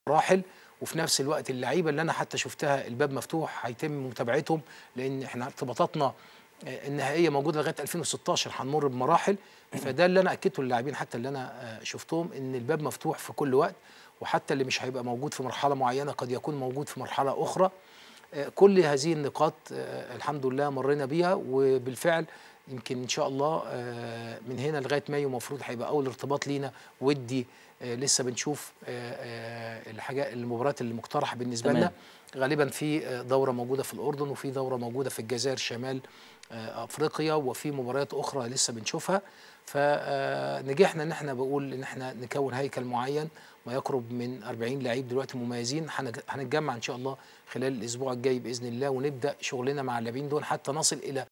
مراحل وفي نفس الوقت اللعيبه اللي انا حتى شفتها الباب مفتوح هيتم متابعتهم لان احنا ارتباطاتنا آه، النهائيه موجوده لغايه 2016 هنمر بمراحل فده اللي انا اكدته للاعبين حتى اللي انا آه، شفتهم ان الباب مفتوح في كل وقت وحتى اللي مش هيبقى موجود في مرحله معينه قد يكون موجود في مرحله اخرى آه، كل هذه النقاط آه، الحمد لله مرينا بيها وبالفعل يمكن ان شاء الله آه، من هنا لغايه مايو المفروض هيبقى اول ارتباط لينا ودي آه، لسه بنشوف آه، آه، الحاجات المباريات المقترحه بالنسبه تمام. لنا غالبا في آه، دوره موجوده في الاردن وفي دوره موجوده في الجزائر شمال آه، افريقيا وفي مباريات اخرى لسه بنشوفها فنجحنا ان احنا بقول ان احنا نكون هيكل معين ما يقرب من 40 لعيب دلوقتي مميزين هنج- هنتجمع ان شاء الله خلال الاسبوع الجاي باذن الله ونبدا شغلنا مع اللاعبين دول حتى نصل الى